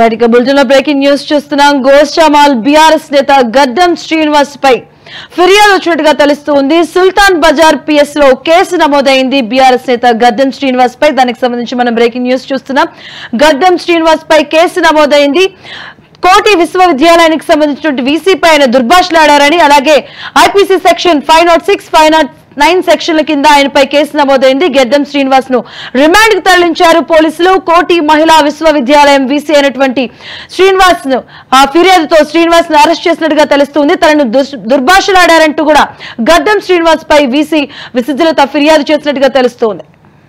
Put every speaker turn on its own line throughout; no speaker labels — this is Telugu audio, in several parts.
రైట్ ఇక బులెటిన్ లో బ్రేకింగ్ న్యూస్ చూస్తున్నాం గోషామాల్ బీఆర్ఎస్ నేత గడ్డం శ్రీనివాస్ పై ఫిర్యాదు వచ్చినట్టుగా తెలుస్తూ ఉంది సుల్తాన్ బజార్ పిఎస్ లో కేసు నమోదైంది బీఆర్ఎస్ నేత గడ్డం శ్రీనివాస్ పై దానికి సంబంధించి మనం బ్రేకింగ్ న్యూస్ చూస్తున్నాం గడ్డం శ్రీనివాస్ పై కేసు నమోదైంది కోటి విశ్వవిద్యాలయానికి సంబంధించినటువంటి వీసీపై ఆయన దుర్భాషలాడారని అలాగే IPC section five nought six five nought nine సెక్షన్ల కింద ఆయనపై కేసు నమోదైంది గెడ్డం శ్రీనివాస్ ను రిమాండ్ కు తరలించారు పోలీసులు కోటి మహిళా విశ్వవిద్యాలయం వీసీ అయినటువంటి శ్రీనివాస్ ను ఆ ఫిర్యాదుతో శ్రీనివాస్ ను అరెస్ట్ చేసినట్టుగా తెలుస్తుంది తనను దుష్- దుర్భాషలాడారంటూ కూడా గడ్డం శ్రీనివాస్ పై వీసీ విసిద్ధులతో ఫిర్యాదు చేసినట్టుగా తెలుస్తోంది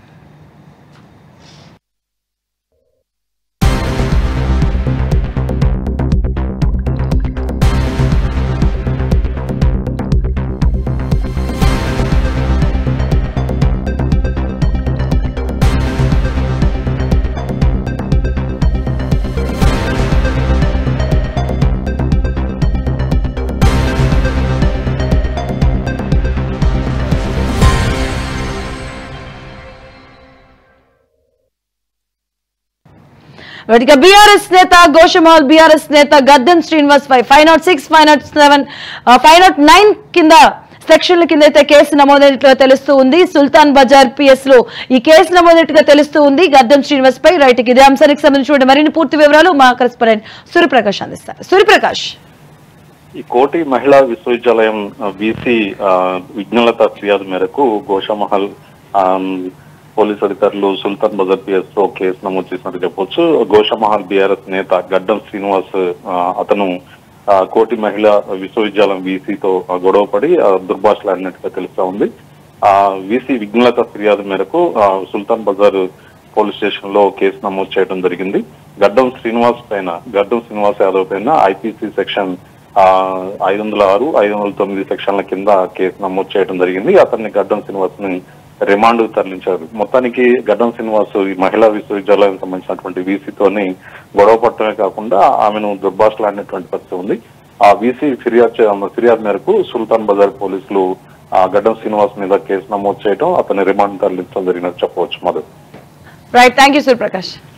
వాటిగా బీఆర్ఎస్ నేత గోషమాల్ బీఆర్ఎస్ నేత గద్దెం శ్రీనివాస్ పై five nought six five nought seven five nought nine కింద సెక్షన్ల కింద అయితే కేసు నమోదైనట్లుగా తెలుస్తూ ఉంది సుల్తాన్ బజార్ పిఎస్ లో ఈ కేసు నమోదైనట్టుగా తెలుస్తూ ఉంది గద్దెం శ్రీనివాస్ పై రైట్ ఇదే అంశానికి సంబంధించిన మరిన్ని పూర్తి వివరాలు మా కరెస్పాండెంట్ సూర్యప్రకాష్ అందిస్తారు సూర్యప్రకాష్
ఈ కోటి మహిళా విశ్వవిద్యాలయం బీసీ విజ్ఞలత ఫిర్యాదు మేరకు గోషామహల్ ఆ, పోలీస్ అధికారులు సుల్తాన్ బజార్ పిఎస్ లో కేసు నమోదు చేసినట్టు చెప్పొచ్చు గోషామహల్ బీఆర్ఎస్ నేత గడ్డం శ్రీనివాస్ ఆ, అతను ఆ, కోటి మహిళా విశ్వవిద్యాలయం వీసీతో గొడవపడి ఆ, దుర్భాషలాడినట్టుగా తెలుస్తా ఉంది ఆ వీసీ విజ్ఞలత ఫిర్యాదు మేరకు ఆ, సుల్తాన్ బజార్ పోలీస్ స్టేషన్ లో కేసు నమోదు చేయడం జరిగింది గడ్డం శ్రీనివాస్ పైన గడ్డం శ్రీనివాస్ యాదవ్ పైన ఐపీసీ సెక్షన్ ఆ ఐదు వందల ఆరు ఐదు వందల తొమ్మిది సెక్షన్ల కింద కేసు నమోదు చేయడం జరిగింది అతన్ని గడ్డం శ్రీనివాస్ ని రిమాండ్ తరలించారు మొత్తానికి గడ్డం శ్రీనివాస్ ఈ మహిళా విశ్వవిద్యాలయం సంబంధించినటువంటి వీసీతోని గొడవ పట్టడమే కాకుండా ఆమెను దుర్భాషలాడినటువంటి పరిస్థితి ఉంది ఆ వీసీ ఫిర్యాదు చే- ఫిర్యాదు మేరకు సుల్తాన్ బజార్ పోలీసులు ఆ గడ్డం శ్రీనివాస్ మీద కేసు నమోదు చేయడం అతని రిమాండ్ తరలించడం జరిగినట్టు చెప్పవచ్చు Madhu
right thank you Suryaprakash